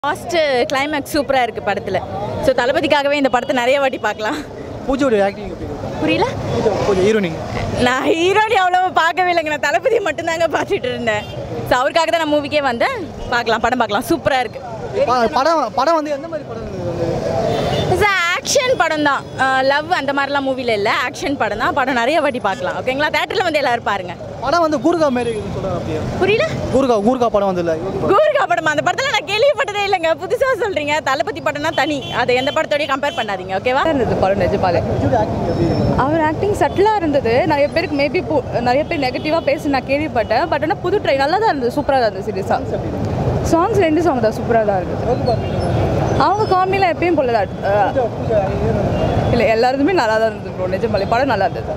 Last climax சூப்பராக இருக்குது படத்தில் ஸோ தளபதிக்காகவே இந்த படத்தை நிறைய வாட்டி பார்க்கலாம் பூஜையோட ஆக்டிங் எப்படி இருக்கு? புரியல பூஜை பூஜை ஹீரோனிங் நான் ஹீரோனி அவ்வளோ பார்க்கவே இல்லைங்க நான் தளபதி மட்டும்தாங்க பார்த்துட்டு இருந்தேன் ஸோ அவருக்காக தான் நான் மூவிக்கே வந்தேன் பார்க்கலாம் படம் பார்க்கலாம் சூப்பராக இருக்குது படம் படம் வந்து எந்த மாதிரி படம் இது வந்து ஆக்ஷன் படம் தான் லவ் அந்த மாதிரிலாம் மூவியில் இல்லை ஆக்ஷன் படம் தான் படம் நிறைய வாட்டி பார்க்கலாம் ஓகேங்களா தேட்டரில் வந்து எல்லாரும் பாருங்க படம் வந்து கூர்கா மாரி இருக்குன்னு சொல்கிறாங்க அப்படியே புரியல கூர்கா கூர்கா படம் வந்து இல்லை கூர்கா படம் அந்த படத்தில் நான் கேள்விப்பட்டதே இல்லைங்க புதுசாக சொல்கிறீங்க தளபதி படம்னா தனி அதை எந்த படத்தோடய கம்பேர் பண்ணாதீங்க ஓகேவா இருந்தது படம் நிஜமாலே ஆக்டிங் எப்படி இருக்கு? அவர் ஆக்டிங் சட்டிலாக இருந்தது நிறைய பேருக்கு மேபி நிறைய பேர் நெகட்டிவாக பேசி நான் கேள்விப்பட்டேன் பட் ஆனால் புது ட்ரை நல்லா தான் இருந்தது சூப்பராக தான் இருந்தது சீரியஸாக சாங்ஸ் ரெண்டு சாங் தான் சூப்பராக தான் இருந்தது அவங்க காமெடிலாம் எப்பயும் போல தான் இல்லை எல்லாருமே நல்லா தான் இருந்தது ப்ரோ நிஜமாலே படம் நல்லா இருந்தது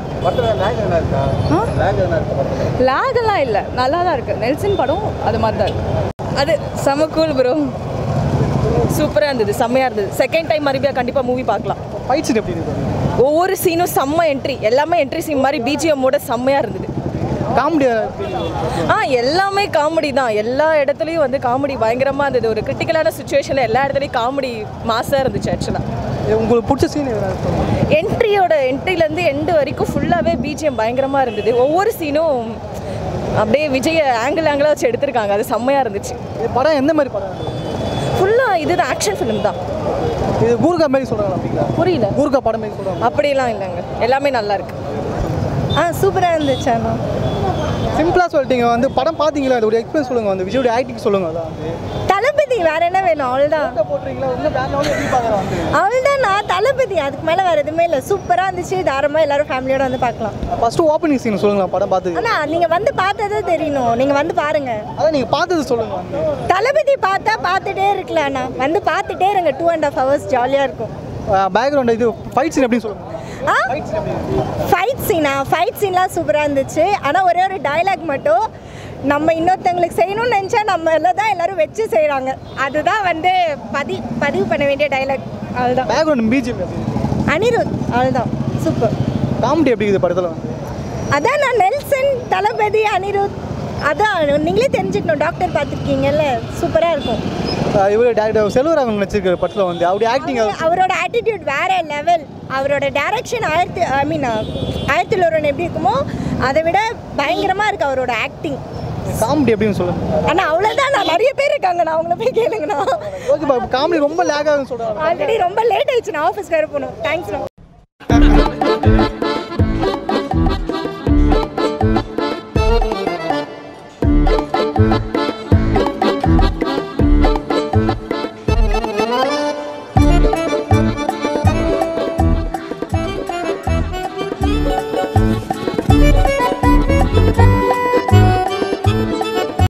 லேக் எல்லாம் இல்லை நல்லா தான் இருக்குது நெல்சன் படம் அது மாதிரி தான் இருக்கு அது செம கூல் ப்ரோ சூப்பராக இருந்தது செம்மையாக இருந்தது செகண்ட் டைம் மறுபடியும் கண்டிப்பாக மூவி பார்க்கலாம் ஃபைட் சீன் எப்படி இருக்கு ஒவ்வொரு சீனும் செம்ம என்ட்ரி எல்லாமே என்ட்ரி சீன் மாதிரி பிஜிஎம்மோட செம்மையாக இருந்தது காமெடியாக ஆ எல்லாமே காமெடி தான் எல்லா இடத்துலையும் வந்து காமெடி பயங்கரமாக இருந்தது ஒரு கிரிட்டிக்கலான சுச்சுவேஷனில் எல்லா இடத்துலையும் காமெடி மாசாக இருந்துச்சு ஆக்சுவலாக உங்களுக்கு பிடிச்ச சீன் எதாவது என்ட்ரியோட என்ட்ரிலேருந்து எண்டு வரைக்கும் ஃபுல்லாகவே பிஜிஎம் பயங்கரமாக இருந்தது ஒவ்வொரு சீனும் அப்படியே விஜய ஆங்கிள் ஆங்கிளாக வச்சு எடுத்திருக்காங்க அது செம்மையாக இருந்துச்சு இது படம் எந்த மாதிரி படம் ஃபுல்லாக இதுதான் ஆக்ஷன் ஃபிலிம் தான் இது கூர்கா மாரி சொல்கிறாங்க அப்படிங்களா புரியல கூர்கா படம் மாரி சொல்கிறாங்க அப்படியெல்லாம் இல்லைங்க எல்லாமே நல்லா இருக்கு ஆ சூப்பராக இருந்துச்சு ஆனால் சிம்பிளாக சொல்லிட்டீங்க வந்து படம் பார்த்தீங்களா அதோட எக்ஸ்பீரியன்ஸ் சொல்லுங்க வந்து விஜயோட ஆக்டிங் சொல்லுங்க அதான் வந்து தளபதி வேற என்ன வேணும் அவ்வளோதான் photo போட்டுறீங்களா இன்னும் வேற லெவலில் எப்படி பார்க்குறேன் வந்து அவ்வளோதான் நான் தளபதி அதுக்கு மேலே வேறு எதுவுமே இல்லை சூப்பராக இருந்துச்சு தாராளமாக எல்லாரும் ஃபேமிலியோட வந்து பார்க்கலாம் ஃபஸ்ட்டு ஓப்பனிங் சீன் சொல்லுங்களா படம் பார்த்தது ஆனால் நீங்கள் வந்து பார்த்ததே தெரியணும் நீங்கள் வந்து பாருங்கள் அதான் நீங்கள் பார்த்தது சொல்லுங்க வந்து தளபதி பார்த்தா பார்த்துட்டே இருக்கலாம் அண்ணா வந்து பார்த்துட்டே இருங்க டூ அண்ட் ஹாஃப் ஹவர்ஸ் ஜாலியாக இருக்கும் பேக்ரவுண்ட் இது ஃபைட் சீன் எப்படின்னு சொல்லுங்க ஆ ஃபைட் சீனா ஃபைட் சீன்லாம் சூப்பராக இருந்துச்சு ஆனால் ஒரே ஒரு டயலாக் மட்டும் நம்ம இன்னொருத்தவங்களுக்கு செய்யணும்னு நினச்சா நம்ம எல்லாம் தான் எல்லாரும் வச்சு செய்கிறாங்க அதுதான் வந்து பதி பதிவு பண்ண வேண்டிய டயலாக் அவ்வளோதான் பேக்ரவுண்ட் பிஜிஎம் எப்படி இருக்கு? அனிருத் அவ்வளோதான் சூப்பர் காமெடி எப்படி இருக்குது படத்தில் வந்து அதான் நான் நெல்சன் தளபதி அனிருத் அதான் நீங்களே தெரிஞ்சுக்கணும் டாக்டர் பார்த்துருக்கீங்கல்ல சூப்பராக இருக்கும் ஆஹ் இவர் டேரக்டர் செல்வராகவன் நடிச்சிருக்க படத்தில் வந்து அவருடைய ஆக்டிங் அவரோட ஆட்டிடியூட் வேற லெவல் அவரோட டைரக்ஷன் ஆயிரத்தி ஐ மீன் ஆயிரத்தி ஒருவன் எப்படி இருக்குமோ அதை விட பயங்கரமாக இருக்கு அவரோட ஆக்டிங் காமெடி எப்படின்னு சொல்லுங்க ஆனால் அவ்வளோதான் நான் நிறைய பேர் இருக்காங்க நான் அவங்கள போய் கேளுங்கண்ணா ஓகே காமெடி ரொம்ப லேக் ஆகுன்னு சொல்கிறாங்க ஆல்ரெடி ரொம்ப லேட் ஆயிடுச்சு நான் ஆஃபீஸ் வேறு போகணும் தேங்க்ஸ்ண்ணா